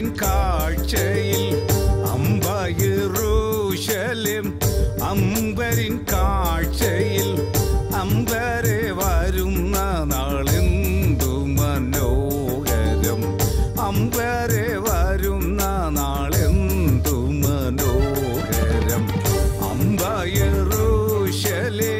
അമ്പരിൻ കാഴ്ചയിൽ അമ്പയറൂശലും അമ്പരിൻ കാഴ്ചയിൽ അമ്പരെ വരുന്ന നാളെന്തു മനോഹരം അമ്പരെ വരുന്ന നാളെന്തു മനോഹരം അമ്പയറൂശലേ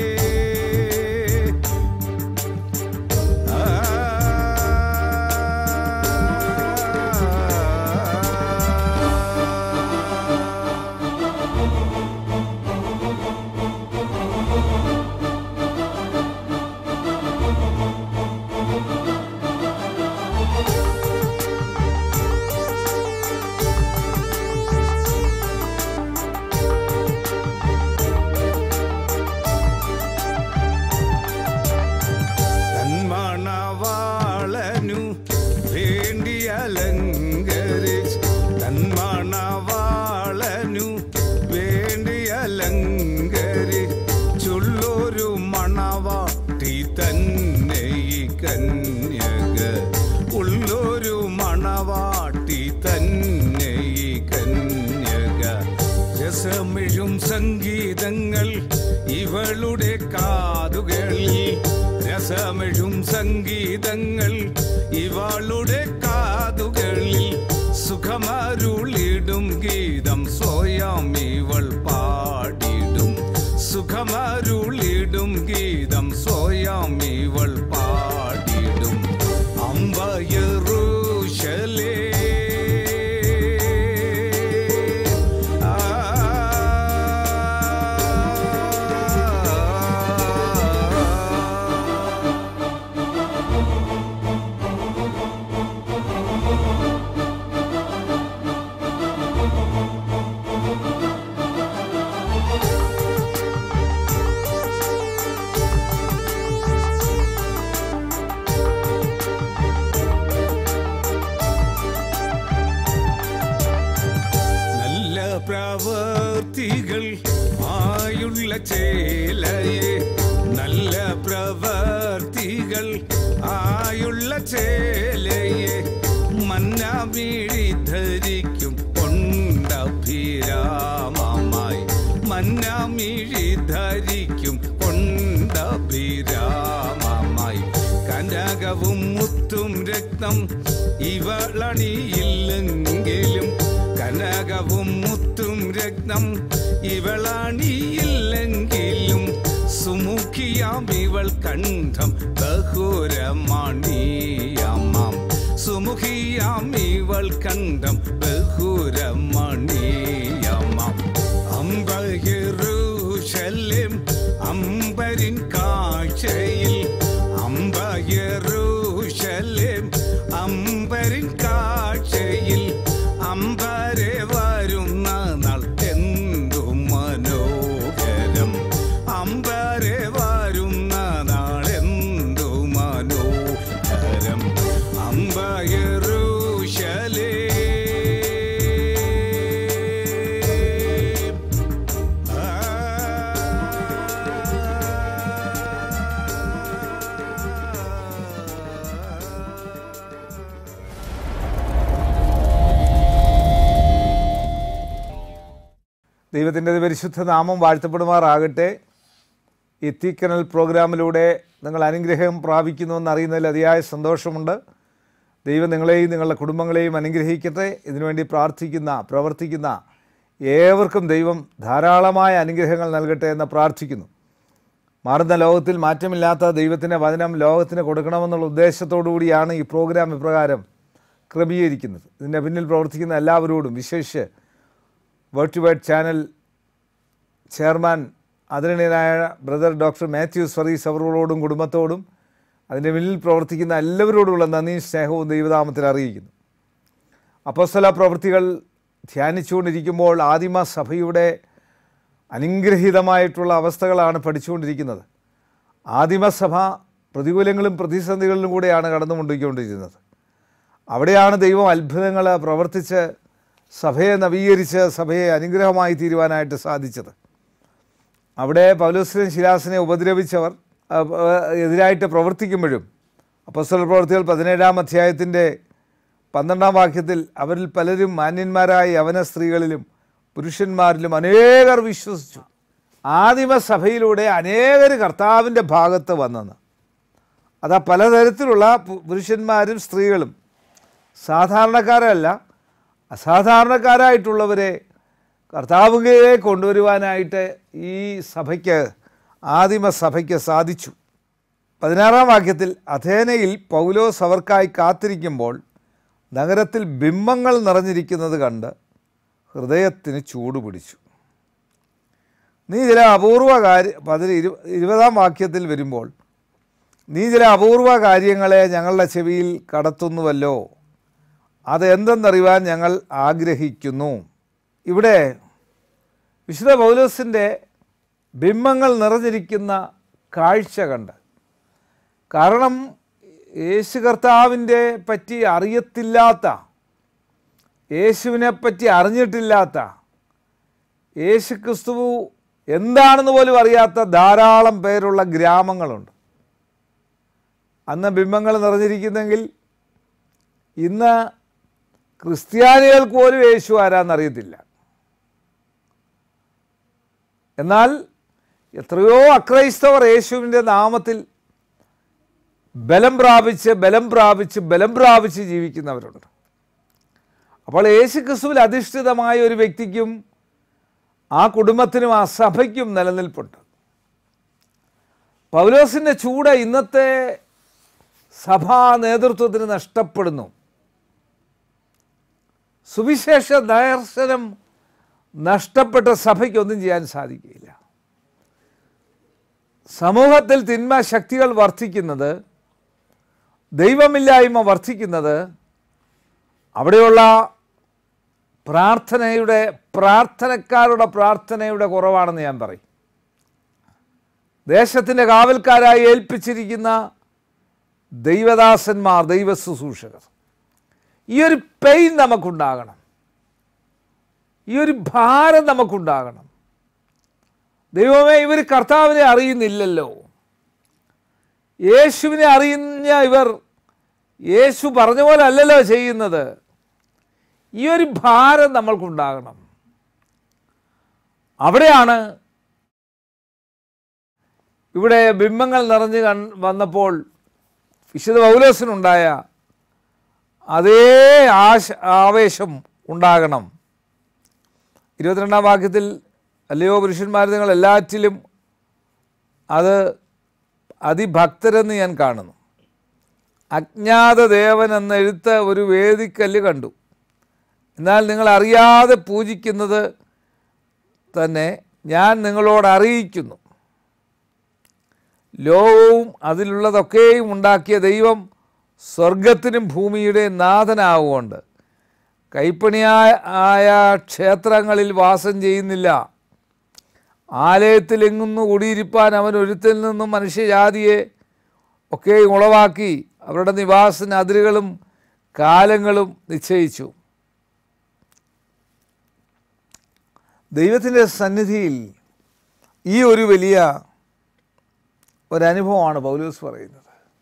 തന്മണവാളനു വേണ്ടി അലങ്കരിച്ച് തന്മണവാളനു വേണ്ടി അലങ്കരിച്ചുള്ളൊരു മണവാട്ടി തന്നെ ഈ കന്യക ഉള്ളൊരു മണവാട്ടി തന്നെ ഈ കന്യക രസമിഴും സംഗീതങ്ങൾ ഇവളുടെ കാതുകളിൽ രസമിഴും സംഗീതങ്ങൾ ഇവളുടെ കാതുകളിൽ സുഖമരുളിടും ഗീതം സ്വയം ഇവൾ പാടിടും സുഖമരുളിടും ഗീതം സ്വയം ഇവൾ പാടിടും അമ്പയറൂശലേ നല്ല പ്രവർത്തികൾ ആയുള്ള ചേലയെ നല്ല പ്രവർത്തികൾ ആയുള്ള ചേലയെ മന്നാമിഴി ധരിക്കും കൊണ്ടഭിരാമമായി മന്നാമിഴി ധരിക്കും കൊണ്ടഭിരാമമായി കനകവും മുത്തും രക്തം ഇവളണിയില്ലെങ്കിലും കനകവും മുത്തും രക്തം ഇവളണിയില്ലെങ്കിലും സുമുഖിയാം ഇവൾ കണ്ഠം ബഹുരമണിയമ്മാം സുമുഖിയാം ഇവൾ കണ്ഠം ബഹുരമണിയമ്മാം അമ്പയറൂശല്യം അമ്പരിൻ കാഴ്ചയിൽ അമ്പയറൂശല്യം അമ്പരിൻ കാഴ്ചയിൽ അമ്പരെ വരുന്ന നാൾ എന്തു മനോഹരം അമ്പരെ വരുന്ന നാൾ എന്തു മനോഹരം അമ്പയറൂശലേ ദൈവത്തിൻ്റെ പരിശുദ്ധ നാമം വാഴ്ത്തപ്പെടുമാറാകട്ടെ എത്തിക്കനൽ പ്രോഗ്രാമിലൂടെ നിങ്ങൾ അനുഗ്രഹം പ്രാപിക്കുന്നുവെന്ന് അറിയുന്നതിൽ അതിയായ സന്തോഷമുണ്ട് ദൈവം നിങ്ങളെയും നിങ്ങളുടെ കുടുംബങ്ങളെയും അനുഗ്രഹിക്കട്ടെ ഇതിനുവേണ്ടി പ്രാർത്ഥിക്കുന്ന പ്രവർത്തിക്കുന്ന ഏവർക്കും ദൈവം ധാരാളമായ അനുഗ്രഹങ്ങൾ നൽകട്ടെ എന്ന് പ്രാർത്ഥിക്കുന്നു മാറുന്ന ലോകത്തിൽ മാറ്റമില്ലാത്ത ദൈവത്തിൻ്റെ വചനം ലോകത്തിന് കൊടുക്കണമെന്നുള്ള ഉദ്ദേശത്തോടു കൂടിയാണ് ഈ പ്രോഗ്രാം ഇപ്രകാരം ക്രമീകരിക്കുന്നത് ഇതിൻ്റെ പിന്നിൽ പ്രവർത്തിക്കുന്ന എല്ലാവരോടും വിശേഷിച്ച് word to word channel chairman ആദരണീയനായ ബ്രദർ ഡോക്ടർ മാത്യൂസ് ഫറീസ് അവരോടും കുടുംബത്തോടും അതിൻ്റെ പിന്നിൽ പ്രവർത്തിക്കുന്ന എല്ലാവരോടുമുള്ള നന്ദിയും സ്നേഹവും ദൈവനാമത്തിൽ അറിയിക്കുന്നു അപ്പോസ്തല പ്രവൃത്തികൾ ധ്യാനിച്ചുകൊണ്ടിരിക്കുമ്പോൾ ആദിമ സഭയുടെ അനുഗ്രഹീതമായിട്ടുള്ള അവസ്ഥകളാണ് പഠിച്ചുകൊണ്ടിരിക്കുന്നത് ആദിമസഭ പ്രതികൂലങ്ങളും പ്രതിസന്ധികളിലും കൂടെയാണ് കടന്നുകൊണ്ടിരിക്കൊണ്ടിരിക്കുന്നത് അവിടെയാണ് ദൈവം അത്ഭുതങ്ങൾ പ്രവർത്തിച്ച് സഭയെ നവീകരിച്ച് സഭയെ അനുഗ്രഹമായി തീരുവാനായിട്ട് സാധിച്ചത് അവിടെ പൗലോസിനെ ശിലാസിനെ ഉപദ്രവിച്ചവർ ആ, ആ, എതിരായിട്ട് പ്രവർത്തിക്കുമ്പോഴും അപ്പസ്തല പ്രവർത്തികൾ പതിനേഴാം അധ്യായത്തിൻ്റെ പന്ത്രണ്ടാം വാക്യത്തിൽ അവരിൽ പലരും മാന്യന്മാരായ യവന സ്ത്രീകളിലും പുരുഷന്മാരിലും അനേകർ വിശ്വസിച്ചു ആദിമസഭയിലൂടെ അനേകർ കർത്താവിൻ്റെ ഭാഗത്ത് വന്നെന്ന് അതാ പലതരത്തിലുള്ള പു- പുരുഷന്മാരും സ്ത്രീകളും സാധാരണക്കാരല്ല അസാധാരണക്കാരായിട്ടുള്ളവരെ കർത്താവിനെ കൊണ്ടുവരുവാനായിട്ട് ഈ സഭയ്ക്ക് ആദിമസഭയ്ക്ക് സാധിച്ചു പതിനാറാം വാക്യത്തിൽ അഥേനയിൽ പൗലോസ് അവർക്കായി കാത്തിരിക്കുമ്പോൾ നഗരത്തിൽ ബിംബങ്ങൾ നിറഞ്ഞിരിക്കുന്നത് കണ്ട് ഹൃദയത്തിന് ചൂട് പിടിച്ചു നീ ചില അപൂർവ കാര്യ പതിന് ഇരു ഇരുപതാം വാക്യത്തിൽ വരുമ്പോൾ നീ ചില അപൂർവ കാര്യങ്ങളെ ഞങ്ങളുടെ ചെവിയിൽ കടത്തുന്നുവല്ലോ അതെന്തെന്നറിയുവാൻ ഞങ്ങൾ ആഗ്രഹിക്കുന്നു ഇവിടെ വിശുദ്ധ പൗലോസിൻ്റെ ബിംബങ്ങൾ നിറഞ്ഞിരിക്കുന്ന കാഴ്ച കണ്ട് കാരണം യേശു കർത്താവിൻ്റെ പറ്റി അറിയത്തില്ലാത്ത യേശുവിനെ പറ്റി അറിഞ്ഞിട്ടില്ലാത്ത യേശു ക്രിസ്തു എന്താണെന്ന് പോലും അറിയാത്ത ധാരാളം പേരുള്ള ഗ്രാമങ്ങളുണ്ട് അന്ന് ബിംബങ്ങൾ നിറഞ്ഞിരിക്കുന്നെങ്കിൽ ഇന്ന് ക്രിസ്ത്യാനികൾക്ക് പോലും യേശു ആരാന്നറിയത്തില്ല എന്നാൽ എത്രയോ അക്രൈസ്തവർ യേശുവിൻ്റെ നാമത്തിൽ ബലം പ്രാപിച്ച് ബലം പ്രാപിച്ച് ബലം പ്രാപിച്ച് ജീവിക്കുന്നവരുണ്ട് അപ്പോൾ യേശു ക്രിസ്തുവിൽ അധിഷ്ഠിതമായ ഒരു വ്യക്തിക്കും ആ കുടുംബത്തിനും ആ സഭയ്ക്കും നിലനിൽപ്പുണ്ട് പൗലോസിൻ്റെ ചൂട് ഇന്നത്തെ സഭാ നേതൃത്വത്തിന് നഷ്ടപ്പെടുന്നു സുവിശേഷ ദർശനം നഷ്ടപ്പെട്ട സഭയ്ക്ക് ഒന്നും ചെയ്യാൻ സാധിക്കില്ല സമൂഹത്തിൽ തിന്മ ശക്തികൾ വർദ്ധിക്കുന്നത് ദൈവമില്ലായ്മ വർദ്ധിക്കുന്നത് അവിടെയുള്ള പ്രാർത്ഥനയുടെ പ്രാർത്ഥനക്കാരുടെ പ്രാർത്ഥനയുടെ കുറവാണെന്ന് ഞാൻ പറയും ദേശത്തിൻ്റെ കാവൽക്കാരായി ഏൽപ്പിച്ചിരിക്കുന്ന ദൈവദാസന്മാർ ദൈവ ശുശ്രൂഷകർ ഈ ഒരു പെയിൻ നമുക്കുണ്ടാകണം ഈ ഒരു ഭാരം നമുക്കുണ്ടാകണം ദൈവമേ ഇവർ കർത്താവിനെ അറിയുന്നില്ലല്ലോ യേശുവിനെ അറിയുന്ന ഇവർ യേശു പറഞ്ഞ പോലെ അല്ലല്ലോ ചെയ്യുന്നത് ഈ ഒരു ഭാരം നമ്മൾക്കുണ്ടാകണം അവിടെയാണ് ഇവിടെ ബിംബങ്ങൾ നിറഞ്ഞ് കൺ വന്നപ്പോൾ വിശുദ്ധ പൗലോസിനുണ്ടായ അതേ ആശ ആവേശം ഉണ്ടാകണം ഇരുപത്തിരണ്ടാം വാക്യത്തിൽ അല്ലയോ പുരുഷന്മാർ നിങ്ങൾ എല്ലാറ്റിലും അത് അതിഭക്തരെന്ന് ഞാൻ കാണുന്നു അജ്ഞാത ദേവൻ എന്ന എഴുത്ത് ഒരു വേദിക്കല്ല് കണ്ടു എന്നാൽ നിങ്ങൾ അറിയാതെ പൂജിക്കുന്നത് തന്നെ ഞാൻ നിങ്ങളോട് അറിയിക്കുന്നു ലോകവും അതിലുള്ളതൊക്കെയും ഉണ്ടാക്കിയ ദൈവം സ്വർഗത്തിനും ഭൂമിയുടെ നാഥനാവുകൊണ്ട് കൈപ്പണിയായ ആയ ക്ഷേത്രങ്ങളിൽ വാസം ചെയ്യുന്നില്ല ആലയത്തിൽ എങ്ങുന്നു കുടിയിരിപ്പാൻ അവൻ ഒരുത്തിൽ നിന്നും മനുഷ്യജാതിയെ ഒക്കെ ഉളവാക്കി അവരുടെ നിവാസത്തിന് അതിരുകളും കാലങ്ങളും നിശ്ചയിച്ചു ദൈവത്തിൻ്റെ സന്നിധിയിൽ ഈ ഒരു വലിയ ഒരനുഭവമാണ് പൗലൂസ് പറയുന്നത്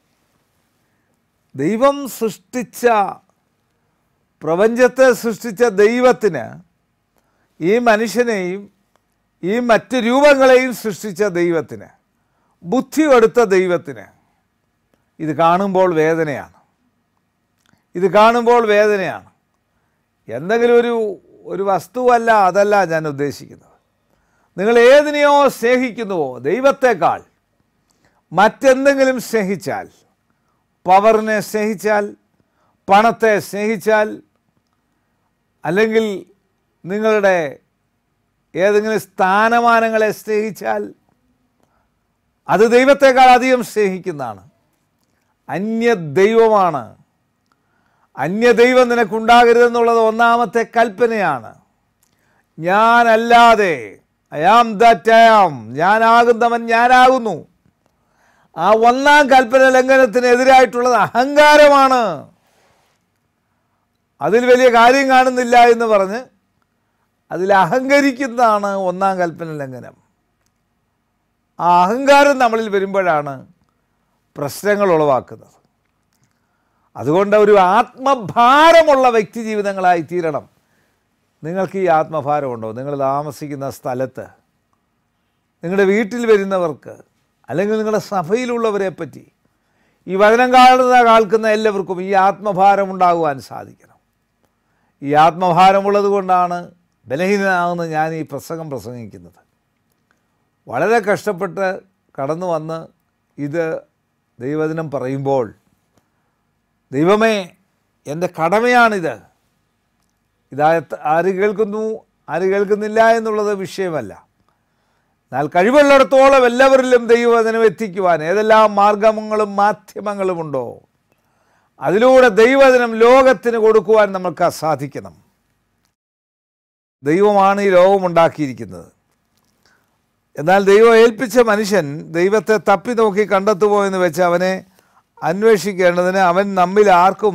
ദൈവം സൃഷ്ടിച്ച പ്രപഞ്ചത്തെ സൃഷ്ടിച്ച ദൈവത്തിന് ഈ മനുഷ്യനെയും ഈ മറ്റ് രൂപങ്ങളെയും സൃഷ്ടിച്ച ദൈവത്തിന് ബുദ്ധി കൊടുത്ത ദൈവത്തിന് ഇത് കാണുമ്പോൾ വേദനയാണ് ഇത് കാണുമ്പോൾ വേദനയാണ് എന്തെങ്കിലും ഒരു ഒരു വസ്തുവല്ല അതല്ല ഞാൻ ഉദ്ദേശിക്കുന്നത് നിങ്ങൾ ഏതിനെയോ സ്നേഹിക്കുന്നുവോ ദൈവത്തെക്കാൾ മറ്റെന്തെങ്കിലും സ്നേഹിച്ചാൽ പവറിനെ സ്നേഹിച്ചാൽ പണത്തെ സ്നേഹിച്ചാൽ അല്ലെങ്കിൽ നിങ്ങളുടെ ഏതെങ്കിലും സ്ഥാനമാനങ്ങളെ സ്നേഹിച്ചാൽ അത് ദൈവത്തെക്കാൾ അധികം സ്നേഹിക്കുന്നതാണ് അന്യ ദൈവമാണ് അന്യദൈവം നിനക്കുണ്ടാകരുതെന്നുള്ളത് ഒന്നാമത്തെ കൽപ്പനയാണ് ഞാനല്ലാതെ അയാം ദറ്റ് അയാം ഞാനാകുന്നവൻ ഞാനാകുന്നു ആ ഒന്നാം കൽപ്പന ലംഘനത്തിനെതിരായിട്ടുള്ളത് അഹങ്കാരമാണ് അതിൽ വലിയ കാര്യം കാണുന്നില്ല എന്ന് പറഞ്ഞ് അതിൽ അഹങ്കരിക്കുന്നതാണ് ഒന്നാം കൽപ്പന ലംഘനം ആ അഹങ്കാരം നമ്മളിൽ വരുമ്പോഴാണ് പ്രശ്നങ്ങൾ ഉളവാക്കുന്നത് അതുകൊണ്ട് ഒരു ആത്മഭാരമുള്ള വ്യക്തി ജീവിതങ്ങളായി തീരണം നിങ്ങൾക്ക് ഈ ആത്മഭാരമുണ്ടോ നിങ്ങൾ താമസിക്കുന്ന സ്ഥലത്ത് നിങ്ങളുടെ വീട്ടിൽ വരുന്നവർക്ക് അല്ലെങ്കിൽ നിങ്ങളുടെ സഭയിലുള്ളവരെ പറ്റി ഈ വചനം കാണുന്ന കേൾക്കുന്ന എല്ലാവർക്കും ഈ ആത്മഭാരം ഉണ്ടാകുവാൻ സാധിക്കണം ഈ ആത്മഭാരമുള്ളത് കൊണ്ടാണ് ബലഹീനനാകുന്ന ഞാൻ ഈ പ്രസംഗം പ്രസംഗിക്കുന്നത് വളരെ കഷ്ടപ്പെട്ട് കടന്നു വന്ന് ഇത് ദൈവദിനം പറയുമ്പോൾ ദൈവമേ എൻ്റെ കടമയാണിത് ഇതാ എത്ര- ആര് കേൾക്കുന്നു ആര് കേൾക്കുന്നില്ല എന്നുള്ളത് വിഷയമല്ല എന്നാൽ കഴിവുള്ളിടത്തോളം എല്ലാവരിലും ദൈവവചനം എത്തിക്കുവാൻ ഏതെല്ലാം മാർഗങ്ങളും മാധ്യമങ്ങളുമുണ്ടോ അതിലൂടെ ദൈവവചനം ലോകത്തിന് കൊടുക്കുവാൻ നമുക്ക് സാധിക്കണം ദൈവമാണ് ഈ ലോകമുണ്ടാക്കിയിരിക്കുന്നത് എന്നാൽ ദൈവം ഏൽപ്പിച്ച മനുഷ്യൻ ദൈവത്തെ തപ്പി നോക്കി കണ്ടെത്തുമോ എന്ന് വെച്ച് അവനെ അന്വേഷിക്കേണ്ടതിന് അവൻ നമ്മിൽ ആർക്കും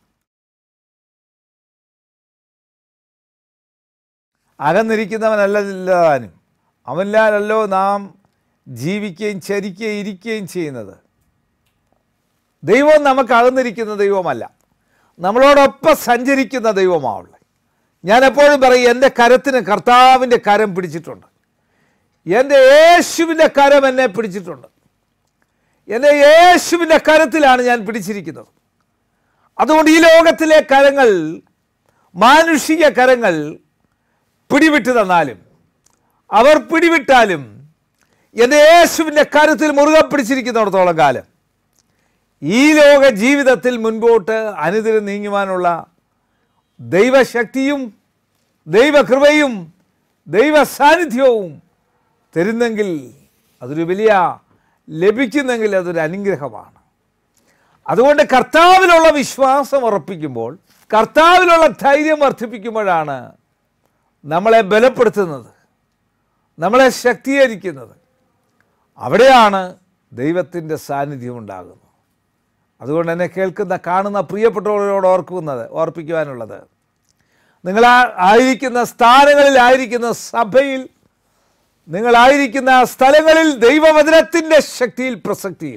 അകന്നിരിക്കുന്നവനല്ല താനും അവനിലാലല്ലോ നാം ജീവിക്കുകയും ചരിക്കുകയും ഇരിക്കുകയും ചെയ്യുന്നത് ദൈവം നമുക്ക് അകന്നിരിക്കുന്ന ദൈവമല്ല നമ്മളോടൊപ്പം സഞ്ചരിക്കുന്ന ദൈവമാവുള്ളത് ഞാൻ എപ്പോഴും പറയും എൻ്റെ കരത്തിന് കർത്താവിൻ്റെ കരം പിടിച്ചിട്ടുണ്ട് എൻ്റെ യേശുവിൻ്റെ കരം എന്നെ പിടിച്ചിട്ടുണ്ട് എൻ്റെ യേശുവിൻ്റെ കരത്തിലാണ് ഞാൻ പിടിച്ചിരിക്കുന്നത് അതുകൊണ്ട് ഈ ലോകത്തിലെ കരങ്ങൾ മാനുഷിക കരങ്ങൾ പിടിവിട്ട് തന്നാലും അവർ പിടിവിട്ടാലും എൻ്റെ യേശുവിൻ്റെ കരത്തിൽ മുറുകെ പിടിച്ചിരിക്കുന്നിടത്തോളം കാലം ഈ ലോക ജീവിതത്തിൽ മുൻപോട്ട് അനുദിനം നീങ്ങുവാനുള്ള ദൈവശക്തിയും ദൈവകൃപയും ദൈവ സാന്നിധ്യവും തരുന്നെങ്കിൽ അതൊരു വലിയ ലഭിക്കുന്നെങ്കിൽ അതൊരു അനുഗ്രഹമാണ് അതുകൊണ്ട് കർത്താവിലുള്ള വിശ്വാസം ഉറപ്പിക്കുമ്പോൾ കർത്താവിലുള്ള ധൈര്യം വർദ്ധിപ്പിക്കുമ്പോഴാണ് നമ്മളെ ബലപ്പെടുത്തുന്നത് നമ്മളെ ശക്തീകരിക്കുന്നത് അവിടെയാണ് ദൈവത്തിൻ്റെ സാന്നിധ്യം ഉണ്ടാകുന്നത് അതുകൊണ്ട് എന്നെ കേൾക്കുന്ന കാണുന്ന പ്രിയപ്പെട്ടവരോട് ഓർക്കുന്നത് ഓർപ്പിക്കുവാനുള്ളത് നിങ്ങൾ ആ- ആയിരിക്കുന്ന സ്ഥാനങ്ങളിലായിരിക്കുന്ന സഭയിൽ നിങ്ങളായിരിക്കുന്ന സ്ഥലങ്ങളിൽ ദൈവവചനത്തിൻ്റെ ശക്തിയിൽ പ്രസക്തിയിൽ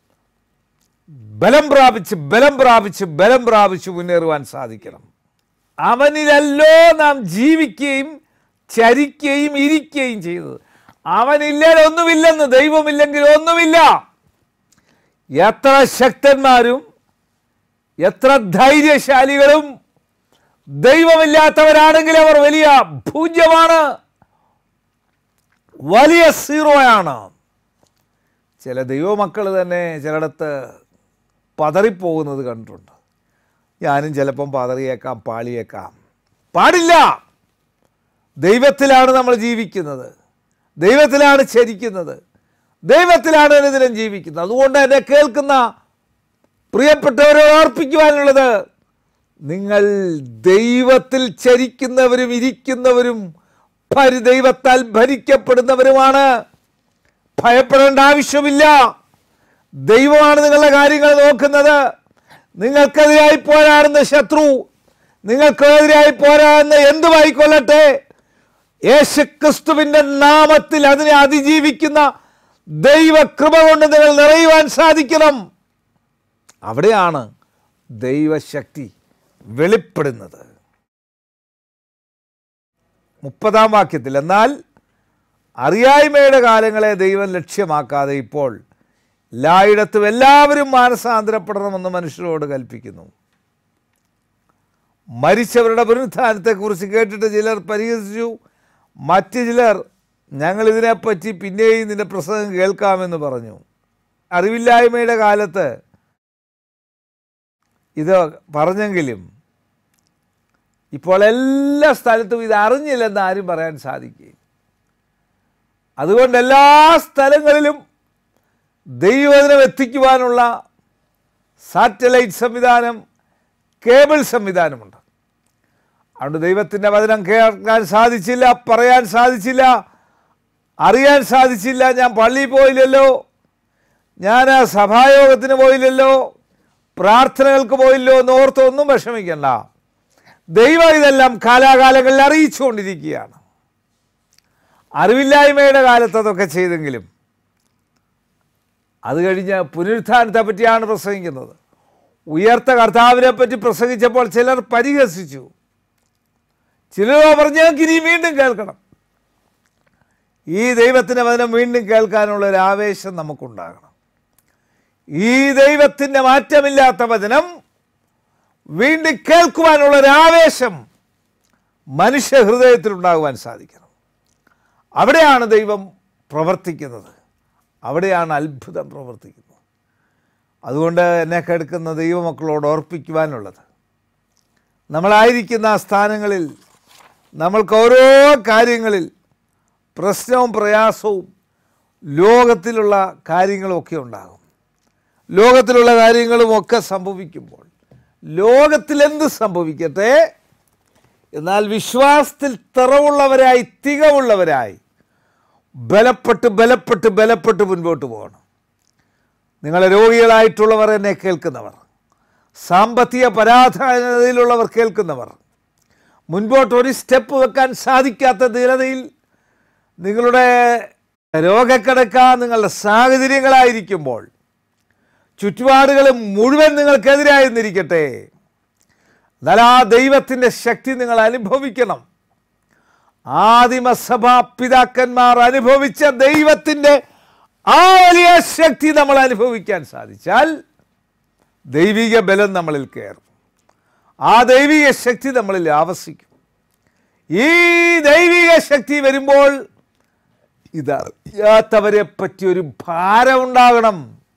ബലം പ്രാപിച്ച് ബലം പ്രാപിച്ച് ബലം പ്രാപിച്ച് മുന്നേറുവാൻ സാധിക്കണം അവനിലല്ലോ നാം ജീവിക്കുകയും ചരിക്കുകയും ഇരിക്കുകയും ചെയ്തത് അവനില്ലെങ്കിൽ ഒന്നുമില്ലെന്ന് ദൈവമില്ലെങ്കിൽ ഒന്നുമില്ല എത്ര ശക്തന്മാരും എത്ര ധൈര്യശാലികളും ദൈവമില്ലാത്തവരാണെങ്കിൽ അവർ വലിയ പൂജ്യമാണ് വലിയ സീറോയാണ് ചില ദൈവമക്കൾ തന്നെ ചിലയിടത്ത് പതറിപ്പോകുന്നത് കണ്ടിട്ടുണ്ട് ഞാനും ചിലപ്പം പതറിയേക്കാം പാളിയേക്കാം പാടില്ല ദൈവത്തിലാണ് നമ്മൾ ജീവിക്കുന്നത് ദൈവത്തിലാണ് ചരിക്കുന്നത് ദൈവത്തിലാണ് അനുദിനം ജീവിക്കുന്നത് അതുകൊണ്ട് എന്നെ കേൾക്കുന്ന പ്രിയപ്പെട്ടവരെ ഓർപ്പിക്കുവാനുള്ളത് നിങ്ങൾ ദൈവത്തിൽ ചരിക്കുന്നവരും ഇരിക്കുന്നവരും പരി ദൈവത്താൽ ഭരിക്കപ്പെടുന്നവരുമാണ് ഭയപ്പെടേണ്ട ആവശ്യമില്ല ദൈവമാണ് നിങ്ങളുടെ കാര്യങ്ങൾ നോക്കുന്നത് നിങ്ങൾക്കെതിരായി പോരാടുന്ന ശത്രു നിങ്ങൾക്കെതിരായി പോരാടുന്ന എന്തുമായിക്കൊള്ളട്ടെ യേശുക്രിസ്തുവിൻ്റെ നാമത്തിൽ അതിനെ അതിജീവിക്കുന്ന ദൈവകൃപ കൊണ്ട് നിങ്ങൾ നിറയുവാൻ സാധിക്കണം അവിടെയാണ് ദൈവശക്തി വെളിപ്പെടുന്നത് മുപ്പതാം വാക്യത്തിൽ എന്നാൽ അറിയായ്മയുടെ കാലങ്ങളെ ദൈവം ലക്ഷ്യമാക്കാതെ ഇപ്പോൾ എല്ലായിടത്തും എല്ലാവരും മാനസാന്തരപ്പെടണമെന്ന് മനുഷ്യരോട് കൽപ്പിക്കുന്നു മരിച്ചവരുടെ പുനരുത്ഥാനത്തെക്കുറിച്ച് കേട്ടിട്ട് ചിലർ പരിഹസിച്ചു മറ്റ് ചിലർ ഞങ്ങൾ ഇതിനെപ്പറ്റി പിന്നെയും നിന്റെ പ്രസംഗം കേൾക്കാമെന്ന് പറഞ്ഞു അറിവില്ലായ്മയുടെ കാലത്ത് ഇത് പറഞ്ഞെങ്കിലും ഇപ്പോൾ എല്ലാ സ്ഥലത്തും ഇത് അറിഞ്ഞില്ലെന്ന് ആരും പറയാൻ സാധിക്കുകയും അതുകൊണ്ട് എല്ലാ സ്ഥലങ്ങളിലും ദൈവവചനം എത്തിക്കുവാനുള്ള സാറ്റലൈറ്റ് സംവിധാനം കേബിൾ സംവിധാനമുണ്ട് അതുകൊണ്ട് ദൈവത്തിൻ്റെ വചനം കേൾക്കാൻ സാധിച്ചില്ല പറയാൻ സാധിച്ചില്ല അറിയാൻ സാധിച്ചില്ല ഞാൻ പള്ളിയിൽ പോയില്ലല്ലോ ഞാൻ ആ സഭായോഗത്തിന് പോയില്ലല്ലോ പ്രാർത്ഥനകൾക്ക് പോയില്ലോ എന്ന് ഓർത്ത് ഒന്നും വിഷമിക്കണ്ട ദൈവം ഇതെല്ലാം കാലാകാലങ്ങളിൽ അറിയിച്ചുകൊണ്ടിരിക്കുകയാണ് അറിവില്ലായ്മയുടെ കാലത്ത് അതൊക്കെ ചെയ്തെങ്കിലും അത് കഴിഞ്ഞ് പുനരുത്ഥാനത്തെ പറ്റിയാണ് പ്രസംഗിക്കുന്നത് ഉയർത്ത കർത്താവിനെ പറ്റി പ്രസംഗിച്ചപ്പോൾ ചിലർ പരിഹസിച്ചു ചിലരോ പറഞ്ഞു ഞങ്ങൾക്ക് ഇനി വീണ്ടും കേൾക്കണം ഈ ദൈവത്തിൻ്റെ വചനം വീണ്ടും കേൾക്കാനുള്ള ഒരു ആവേശം നമുക്കുണ്ടാകണം ഈ ദൈവത്തിൻ്റെ മാറ്റമില്ലാത്ത വചനം വീണ്ടും കേൾക്കുവാനുള്ള ഒരു ആവേശം മനുഷ്യ ഹൃദയത്തിൽ ഉണ്ടാകുവാൻ സാധിക്കണം അവിടെയാണ് ദൈവം പ്രവർത്തിക്കുന്നത് അവിടെയാണ് അത്ഭുതം പ്രവർത്തിക്കുന്നത് അതുകൊണ്ട് എന്നെ കേൾക്കുന്ന ദൈവമക്കളോട് ഓർപ്പിക്കുവാനുള്ളത് നമ്മളായിരിക്കുന്ന ആ സ്ഥാനങ്ങളിൽ നമ്മൾക്ക് ഓരോ കാര്യങ്ങളിൽ പ്രശ്നവും പ്രയാസവും ലോകത്തിലുള്ള കാര്യങ്ങളുമൊക്കെ ഉണ്ടാകും ലോകത്തിലുള്ള കാര്യങ്ങളും ഒക്കെ സംഭവിക്കുമ്പോൾ ലോകത്തിൽ എന്ത് സംഭവിക്കട്ടെ എന്നാൽ വിശ്വാസത്തിൽ തിറവുള്ളവരായി തികവുള്ളവരായി ബലപ്പെട്ട് ബലപ്പെട്ട് ബലപ്പെട്ട് മുൻപോട്ട് പോകണം നിങ്ങളെ രോഗികളായിട്ടുള്ളവർ എന്നെ കേൾക്കുന്നവർ സാമ്പത്തിക പരാധീനതയിലുള്ളവർ കേൾക്കുന്നവർ മുൻപോട്ട് ഒരു സ്റ്റെപ്പ് വെക്കാൻ സാധിക്കാത്ത ദീനതയിൽ നിങ്ങളുടെ രോഗക്കിടക്ക നിങ്ങളുടെ സാഹചര്യങ്ങളായിരിക്കുമ്പോൾ ചുറ്റുപാടുകൾ മുഴുവൻ നിങ്ങൾക്കെതിരായി നിന്നിരിക്കട്ടെ എന്നാൽ ആ ദൈവത്തിൻ്റെ ശക്തി നിങ്ങൾ അനുഭവിക്കണം ആദിമസഭാ പിതാക്കന്മാർ അനുഭവിച്ച ദൈവത്തിൻ്റെ ആ വലിയ ശക്തി നമ്മൾ അനുഭവിക്കാൻ സാധിച്ചാൽ ദൈവിക ബലം നമ്മളിൽ കയറും ആ ദൈവിക ശക്തി നമ്മളിൽ ആവസിക്കും ഈ ദൈവിക ശക്തി വരുമ്പോൾ ഇതറിയാത്തവരെ പറ്റി ഒരു ഭാരം ഉണ്ടാകണം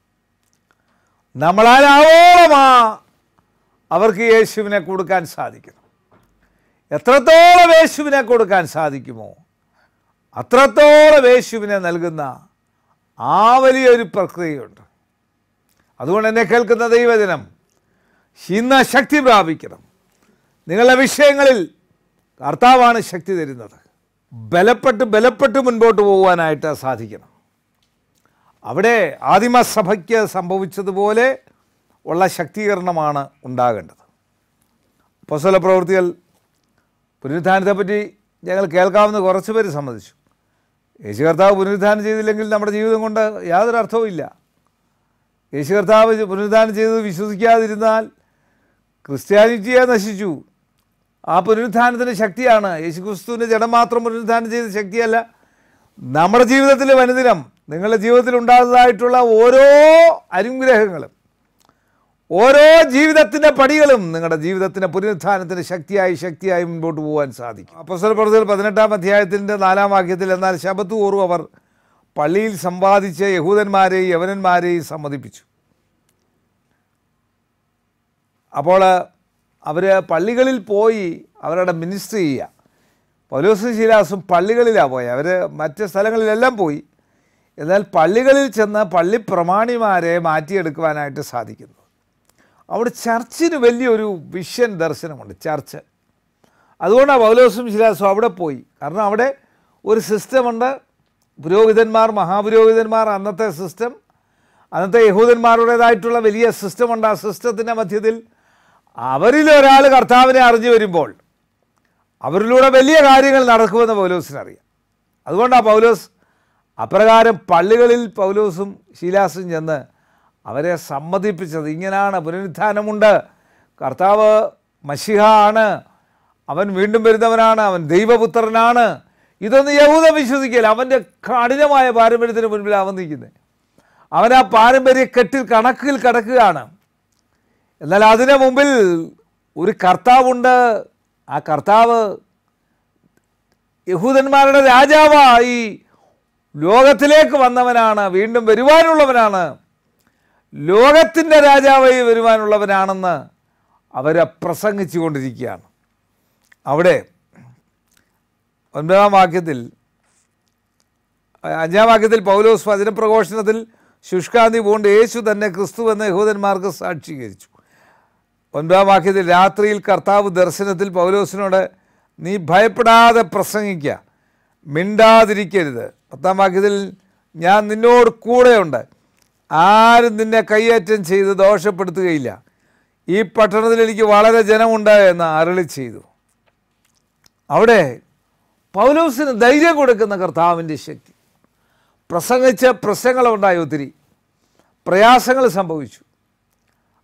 നമ്മളാലാവോളമാ അവർക്ക് യേശുവിനെ കൊടുക്കാൻ സാധിക്കണം എത്രത്തോളം യേശുവിനെ കൊടുക്കാൻ സാധിക്കുമോ അത്രത്തോളം യേശുവിനെ നൽകുന്ന ആ വലിയൊരു പ്രക്രിയയുണ്ട് അതുകൊണ്ട് എന്നെ കേൾക്കുന്ന ദൈവജനം ഇന്ന് ശക്തി പ്രാപിക്കണം നിങ്ങളുടെ വിഷയങ്ങളിൽ കർത്താവാണ് ശക്തി തരുന്നത് ബലപ്പെട്ട് ബലപ്പെട്ട് മുൻപോട്ട് പോകുവാനായിട്ട് സാധിക്കണം അവിടെ ആദിമസഭയ്ക്ക് സംഭവിച്ചതുപോലെ ഉള്ള ശക്തീകരണമാണ് ഉണ്ടാകേണ്ടത് പൊസല പ്രവൃത്തികൾ പുനരുത്ഥാനത്തെപ്പറ്റി ഞങ്ങൾ കേൾക്കാവുന്ന കുറച്ച് പേര് സമ്മതിച്ചു യേശു കർത്താവ് പുനരുത്ഥാനം ചെയ്തില്ലെങ്കിൽ നമ്മുടെ ജീവിതം കൊണ്ട് യാതൊരു അർത്ഥവും ഇല്ല യേശു കർത്താവ് പുനരുത്ഥാനം ചെയ്തത് വിശ്വസിക്കാതിരുന്നാൽ ക്രിസ്ത്യാനിറ്റിയെ നശിച്ചു ആ പുനരുത്ഥാനത്തിൻ്റെ ശക്തിയാണ് യേശു ക്രിസ്തുവിൻ്റെ ജഡം മാത്രം പുനരുത്ഥാനം ചെയ്ത ശക്തിയല്ല നമ്മുടെ ജീവിതത്തിൽ വനുദിനം നിങ്ങളുടെ ജീവിതത്തിൽ ഉണ്ടാകുന്നതായിട്ടുള്ള ഓരോ അനുഗ്രഹങ്ങളും ഓരോ ജീവിതത്തിൻ്റെ പടികളും നിങ്ങളുടെ ജീവിതത്തിൻ്റെ പുനരുത്ഥാനത്തിന് ശക്തിയായി ശക്തിയായി മുൻപോട്ട് പോകാൻ സാധിക്കും അപ്പസ്വല പ്രവൃത്തികൾ പതിനെട്ടാം അധ്യായത്തിൻ്റെ നാലാം വാക്യത്തിൽ എന്നാൽ ശബത്ത് ഓറും അവർ പള്ളിയിൽ സമ്പാദിച്ച യഹൂദന്മാരെയും യവനന്മാരെയും സമ്മതിപ്പിച്ചു അപ്പോൾ അവർ പള്ളികളിൽ പോയി അവരുടെ മിനിസ്റ്റർ ചെയ്യുക പൗലോസും ശീലാസും പള്ളികളിലാണ് പോയത് അവർ മറ്റ് സ്ഥലങ്ങളിലെല്ലാം പോയി എന്നാൽ പള്ളികളിൽ ചെന്ന് പള്ളി പ്രമാണിമാരെ മാറ്റിയെടുക്കുവാനായിട്ട് സാധിക്കുന്നു അവിടെ ചർച്ചിന് വലിയൊരു വിഷൻ ദർശനമുണ്ട് ചർച്ച് അതുകൊണ്ടാണ് പൗലോസും ശിലാസും അവിടെ പോയി കാരണം അവിടെ ഒരു സിസ്റ്റമുണ്ട് പുരോഹിതന്മാർ മഹാപുരോഹിതന്മാർ അന്നത്തെ സിസ്റ്റം അന്നത്തെ യഹൂദന്മാരുടേതായിട്ടുള്ള വലിയ സിസ്റ്റമുണ്ട് ആ സിസ്റ്റത്തിൻ്റെ മധ്യത്തിൽ അവരിൽ ഒരാൾ കർത്താവിനെ അറിഞ്ഞു വരുമ്പോൾ അവരിലൂടെ വലിയ കാര്യങ്ങൾ നടക്കുമെന്ന് പൗലോസിനറിയാം അതുകൊണ്ടാണ് പൗലോസ് അപ്രകാരം പള്ളികളിൽ പൗലോസും ശീലാസും ചെന്ന് അവരെ സമ്മതിപ്പിച്ചത് ഇങ്ങനെയാണ് പുനരുത്ഥാനമുണ്ട് കർത്താവ് മഷിഹ ആണ് അവൻ വീണ്ടും വരുന്നവനാണ് അവൻ ദൈവപുത്രനാണ് ഇതൊന്നും യഹൂദ വിശ്വസിക്കില്ല അവൻ്റെ കഠിനമായ പാരമ്പര്യത്തിന് മുൻപിൽ അവൻ നിൽക്കുന്നത് അവൻ ആ പാരമ്പര്യ കെട്ടിൽ കണക്കിൽ കിടക്കുകയാണ് എന്നാൽ അതിന് മുമ്പിൽ ഒരു കർത്താവുണ്ട് ആ കർത്താവ് യഹൂദന്മാരുടെ രാജാവായി ലോകത്തിലേക്ക് വന്നവനാണ് വീണ്ടും വരുവാനുള്ളവനാണ് ലോകത്തിൻ്റെ രാജാവായി വരുവാനുള്ളവനാണെന്ന് അവരെ പ്രസംഗിച്ചു കൊണ്ടിരിക്കുകയാണ് അവിടെ ഒൻപതാം വാക്യത്തിൽ അഞ്ചാം വാക്യത്തിൽ പൗലോസ് വചനപ്രഘോഷണത്തിൽ ശുഷ്കാന്തി പൂണ്ട് യേശു തന്നെ ക്രിസ്തു എന്ന യഹൂദന്മാർക്ക് സാക്ഷീകരിച്ചു ഒൻപതാം വാക്യത്തിൽ രാത്രിയിൽ കർത്താവ് ദർശനത്തിൽ പൗലോസിനോട് നീ ഭയപ്പെടാതെ പ്രസംഗിക്കുക മിണ്ടാതിരിക്കരുത് പത്താം വാക്യത്തിൽ ഞാൻ നിന്നോട് കൂടെയുണ്ട് ആരും നിന്നെ കൈയേറ്റം ചെയ്ത് ദോഷപ്പെടുത്തുകയില്ല ഈ പട്ടണത്തിൽ എനിക്ക് വളരെ ജനമുണ്ട് എന്ന് അരളി ചെയ്തു അവിടെ പൗലോസിന് ധൈര്യം കൊടുക്കുന്ന കർത്താവിൻ്റെ ശക്തി പ്രസംഗിച്ച പ്രശ്നങ്ങളുണ്ടായി ഒത്തിരി പ്രയാസങ്ങൾ സംഭവിച്ചു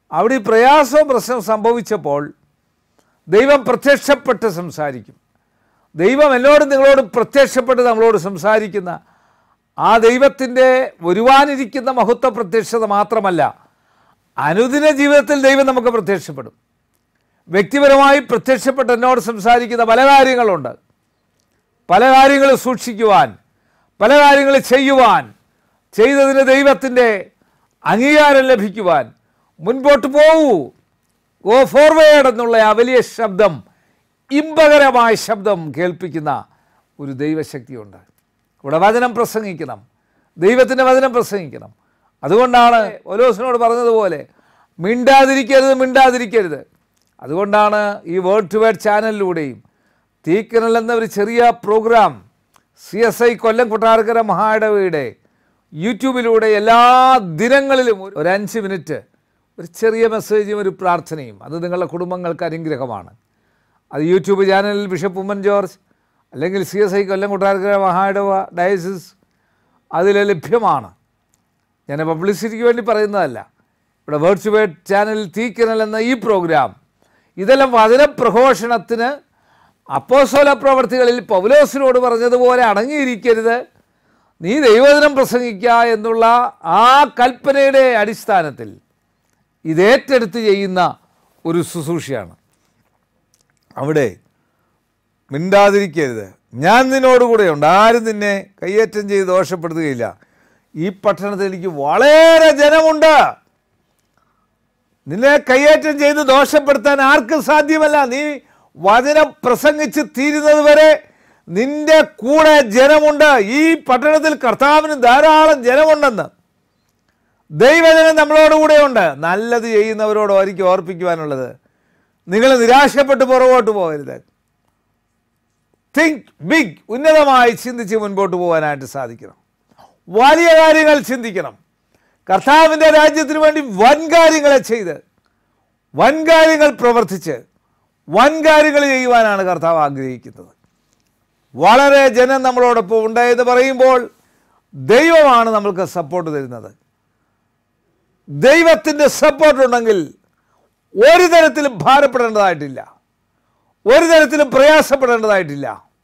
അവിടെ ഈ പ്രയാസവും പ്രശ്നം സംഭവിച്ചപ്പോൾ ദൈവം പ്രത്യക്ഷപ്പെട്ട് സംസാരിക്കും ദൈവം എന്നോടും നിങ്ങളോടും പ്രത്യക്ഷപ്പെട്ട് നമ്മളോട് സംസാരിക്കുന്ന ആ ദൈവത്തിൻ്റെ വരുവാനിരിക്കുന്ന മഹത്വ പ്രത്യക്ഷത മാത്രമല്ല അനുദിന ജീവിതത്തിൽ ദൈവം നമുക്ക് പ്രത്യക്ഷപ്പെടും വ്യക്തിപരമായി പ്രത്യക്ഷപ്പെട്ട് എന്നോട് സംസാരിക്കുന്ന പല കാര്യങ്ങളുണ്ട് പല കാര്യങ്ങൾ സൂക്ഷിക്കുവാൻ പല കാര്യങ്ങൾ ചെയ്യുവാൻ ചെയ്തതിന് ദൈവത്തിൻ്റെ അംഗീകാരം ലഭിക്കുവാൻ മുൻപോട്ട് പോവൂ ഗോ ഫോർവേഡ് എന്നുള്ള ആ വലിയ ശബ്ദം ഇമ്പകരമായ ശബ്ദം കേൾപ്പിക്കുന്ന ഒരു ദൈവശക്തിയുണ്ട് ഇവിടെ വചനം പ്രസംഗിക്കണം ദൈവത്തിൻ്റെ വചനം പ്രസംഗിക്കണം അതുകൊണ്ടാണ് ഒലോസിനോട് പറഞ്ഞതുപോലെ മിണ്ടാതിരിക്കരുത് മിണ്ടാതിരിക്കരുത് അതുകൊണ്ടാണ് ഈ വേർഡ് ടു വേർഡ് ചാനലിലൂടെയും തീക്കനൽ എന്ന ഒരു ചെറിയ program C S I Kollam Kottarakkara മഹായിടവയുടെ യൂട്യൂബിലൂടെ എല്ലാ ദിനങ്ങളിലും ഒരു- ഒരു അഞ്ച് മിനിറ്റ് ഒരു ചെറിയ മെസ്സേജും ഒരു പ്രാർത്ഥനയും അത് നിങ്ങളുടെ കുടുംബങ്ങൾക്ക് അനുഗ്രഹമാണ് അത് യൂട്യൂബ് ചാനലിൽ ബിഷപ്പ് ഉമ്മൻ ജോർജ് അല്ലെങ്കിൽ C S I Kollam Kottarakkara മഹായിടവ ഡയസിസ് അതിൽ ലഭ്യമാണ് ഞാൻ പബ്ലിസിറ്റിക്ക് വേണ്ടി പറയുന്നതല്ല ഇവിടെ വേർഡ് ടു വേർഡ് ചാനൽ തീക്കനൽ എന്ന ഈ പ്രോഗ്രാം ഇതെല്ലാം വചനപ്രഘോഷണത്തിന് അപ്പോസ്തല പ്രവർത്തികളിൽ പൗലോസിനോട് പറഞ്ഞതുപോലെ അടങ്ങിയിരിക്കരുത് നീ ദൈവവചനം പ്രസംഗിക്കുക എന്നുള്ള ആ കൽപ്പനയുടെ അടിസ്ഥാനത്തിൽ ഇത് ഏറ്റെടുത്ത് ചെയ്യുന്ന ഒരു ശുശ്രൂഷയാണ് അവിടെ മിണ്ടാതിരിക്കരുത് ഞാൻ നിന്നോടുകൂടെയുണ്ട് ആരും നിന്നെ കയ്യേറ്റം ചെയ്ത് ദോഷപ്പെടുത്തുകയില്ല ഈ പട്ടണത്തിൽ എനിക്ക് വളരെ ജനമുണ്ട് നിന്നെ കയ്യേറ്റം ചെയ്ത് ദോഷപ്പെടുത്താൻ ആർക്കും സാധ്യമല്ല നീ വചനം പ്രസംഗിച്ച് തീരുന്നത് വരെ നിന്റെ കൂടെ ജനമുണ്ട് ഈ പട്ടണത്തിൽ കർത്താവിന് ധാരാളം ജനമുണ്ടെന്ന് ദൈവജനം നമ്മളോടുകൂടെ ഉണ്ട് നല്ലത് ചെയ്യുന്നവരോട് എനിക്ക് ഓർപ്പിക്കുവാനുള്ളത് നിങ്ങൾ നിരാശപ്പെട്ട് പുറകോട്ട് പോകരുത് തിങ്ക് ബിഗ് ഉന്നതമായി ചിന്തിച്ച് മുൻപോട്ട് പോകാനായിട്ട് സാധിക്കണം വലിയ കാര്യങ്ങൾ ചിന്തിക്കണം കർത്താവിൻ്റെ രാജ്യത്തിന് വേണ്ടി വൻ കാര്യങ്ങളെ ചെയ്ത് വൻ കാര്യങ്ങൾ പ്രവർത്തിച്ച് വൻ കാര്യങ്ങൾ ചെയ്യുവാനാണ് കർത്താവ് ആഗ്രഹിക്കുന്നത് വളരെ ജനം നമ്മളോടൊപ്പം ഉണ്ട് എന്ന് പറയുമ്പോൾ ദൈവമാണ് നമ്മൾക്ക് സപ്പോർട്ട് തരുന്നത് ദൈവത്തിൻ്റെ സപ്പോർട്ട് ഉണ്ടെങ്കിൽ ഒരു തരത്തിലും ഭാരപ്പെടേണ്ടതായിട്ടില്ല ഒരു തരത്തിലും പ്രയാസപ്പെടേണ്ടതായിട്ടില്ല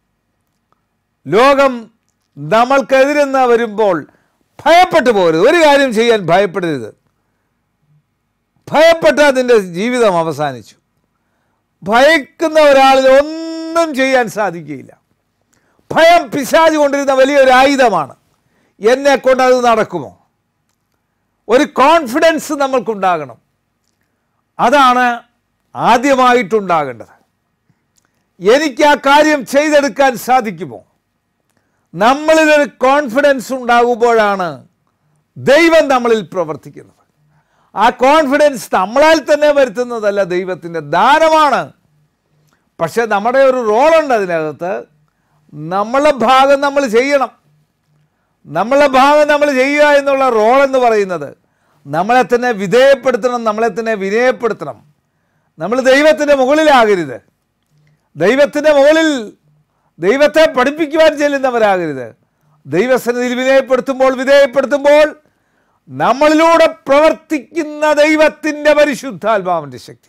ലോകം നമ്മൾക്കെതിരെന്ന് വരുമ്പോൾ ഭയപ്പെട്ടു പോകരുത് ഒരു കാര്യം ചെയ്യാൻ ഭയപ്പെടരുത് ഭയപ്പെട്ട അതിൻ്റെ ജീവിതം അവസാനിച്ചു ഭയക്കുന്ന ഒരാളിൽ ഒന്നും ചെയ്യാൻ സാധിക്കുകയില്ല ഭയം പിശാജ് കൊണ്ടിരുന്ന വലിയൊരു ആയുധമാണ് എന്നെ കൊണ്ട് അത് നടക്കുമോ ഒരു കോൺഫിഡൻസ് നമ്മൾക്കുണ്ടാകണം അതാണ് ആദ്യമായിട്ടുണ്ടാകേണ്ടത് എനിക്ക് ആ കാര്യം ചെയ്തെടുക്കാൻ സാധിക്കുമോ നമ്മളിലൊരു കോൺഫിഡൻസ് ഉണ്ടാകുമ്പോഴാണ് ദൈവം നമ്മളിൽ പ്രവർത്തിക്കുന്നത് ആ കോൺഫിഡൻസ് നമ്മളാൽ തന്നെ വരുത്തുന്നതല്ല ദൈവത്തിൻ്റെ ദാനമാണ് പക്ഷെ നമ്മുടെ ഒരു റോളുണ്ട് അതിനകത്ത് നമ്മളെ ഭാഗം നമ്മൾ ചെയ്യണം നമ്മളെ ഭാഗം നമ്മൾ ചെയ്യുക എന്നുള്ള റോൾ എന്ന് പറയുന്നത് നമ്മളെ തന്നെ വിധേയപ്പെടുത്തണം നമ്മളെ തന്നെ വിനയപ്പെടുത്തണം നമ്മൾ ദൈവത്തിൻ്റെ മുകളിലാകരുത് ദൈവത്തിൻ്റെ മുകളിൽ ദൈവത്തെ പഠിപ്പിക്കുവാൻ ചെല്ലുന്നവരാകരുത് ദൈവസന്നിധിയിൽ വിധേയപ്പെടുത്തുമ്പോൾ വിധേയപ്പെടുത്തുമ്പോൾ നമ്മളിലൂടെ പ്രവർത്തിക്കുന്ന ദൈവത്തിൻ്റെ പരിശുദ്ധാത്മാവിൻ്റെ ശക്തി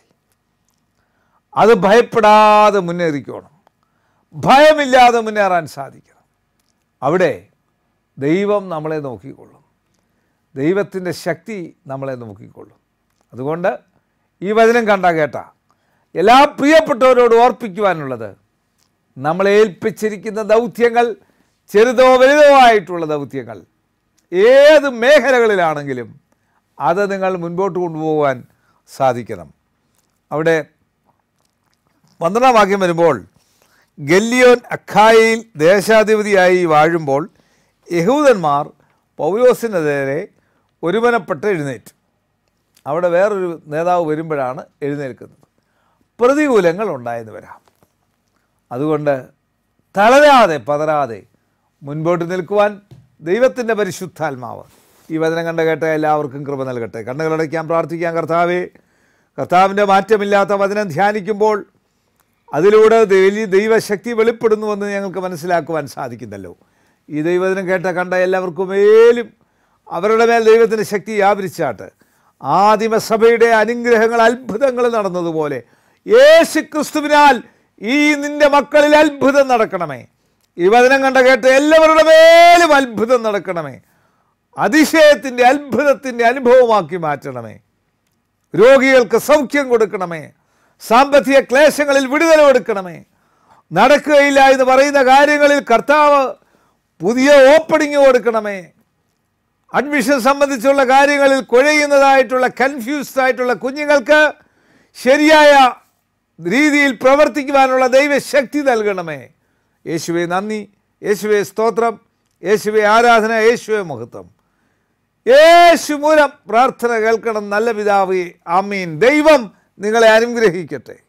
അത് ഭയപ്പെടാതെ മുന്നേറിക്കോണം ഭയമില്ലാതെ മുന്നേറാൻ സാധിക്കണം അവിടെ ദൈവം നമ്മളെ നോക്കിക്കൊള്ളും ദൈവത്തിൻ്റെ ശക്തി നമ്മളെ നോക്കിക്കൊള്ളും അതുകൊണ്ട് ഈ വചനം കണ്ട കേട്ട എല്ലാ പ്രിയപ്പെട്ടവരോട് ഓർപ്പിക്കുവാനുള്ളത് നമ്മളെ ഏൽപ്പിച്ചിരിക്കുന്ന ദൗത്യങ്ങൾ ചെറുതോ വലുതോ ആയിട്ടുള്ള ദൗത്യങ്ങൾ ഏത് മേഖലകളിലാണെങ്കിലും അത് നിങ്ങൾ മുൻപോട്ട് കൊണ്ടുപോകാൻ സാധിക്കണം അവിടെ പന്ത്രണ്ടാം വാക്യം വരുമ്പോൾ ഗല്ലിയോൻ അഖായയിൽ ദേശാധിപതിയായി വാഴുമ്പോൾ യഹൂദന്മാർ പൗലോസിനെതിരെ ഒരുമനപ്പെട്ട് എഴുന്നേറ്റു അവിടെ വേറൊരു നേതാവ് വരുമ്പോഴാണ് എഴുന്നേൽക്കുന്നത് പ്രതികൂലങ്ങൾ ഉണ്ടായെന്ന് വരാം അതുകൊണ്ട് തളരാതെ പതരാതെ മുൻപോട്ട് നിൽക്കുവാൻ ദൈവത്തിൻ്റെ പരിശുദ്ധാത്മാവ് ഈ വചനം കണ്ട കേട്ട എല്ലാവർക്കും കൃപ നൽകട്ടെ കണ്ണുകളടയ്ക്കാൻ പ്രാർത്ഥിക്കാൻ കർത്താവേ കർത്താവിൻ്റെ മാറ്റമില്ലാത്ത വചനം ധ്യാനിക്കുമ്പോൾ അതിലൂടെ വലിയ ദൈവശക്തി വെളിപ്പെടുന്നുവെന്ന് ഞങ്ങൾക്ക് മനസ്സിലാക്കുവാൻ സാധിക്കുന്നല്ലോ ഈ ദൈവത്തിനും കേട്ട കണ്ട എല്ലാവർക്കും മേലും അവരുടെ മേൽ ദൈവത്തിൻ്റെ ശക്തി വ്യാപരിച്ചാട്ട് ആദിമസഭയുടെ അനുഗ്രഹങ്ങൾ അത്ഭുതങ്ങൾ നടന്നതുപോലെ യേശു ക്രിസ്തുവിനാൽ ഈ നിന്റെ മക്കളിൽ അത്ഭുതം നടക്കണമേ ഈ വചനം കണ്ട കേട്ട് എല്ലാവരുടെ മേലും അത്ഭുതം നടക്കണമേ അതിശയത്തിൻ്റെ അത്ഭുതത്തിൻ്റെ അനുഭവമാക്കി മാറ്റണമേ രോഗികൾക്ക് സൗഖ്യം കൊടുക്കണമേ സാമ്പത്തിക ക്ലേശങ്ങളിൽ വിടുതല കൊടുക്കണമേ നടക്കുകയില്ല എന്ന് പറയുന്ന കാര്യങ്ങളിൽ കർത്താവ് പുതിയ ഓപ്പണിംഗ് കൊടുക്കണമേ അഡ്മിഷൻ സംബന്ധിച്ചുള്ള കാര്യങ്ങളിൽ കുഴയുന്നതായിട്ടുള്ള കൺഫ്യൂസ്ഡ് ആയിട്ടുള്ള കുഞ്ഞുങ്ങൾക്ക് ശരിയായ രീതിയിൽ പ്രവർത്തിക്കുവാനുള്ള ദൈവശക്തി നൽകണമേ യേശുവെ നന്ദി യേശുവെ സ്തോത്രം യേശുവെ ആരാധന യേശുവെ മഹത്വം യേശു മൂലം പ്രാർത്ഥന കേൾക്കണം നല്ല പിതാവേ ആമീൻ ദൈവം നിങ്ങളെ അനുഗ്രഹിക്കട്ടെ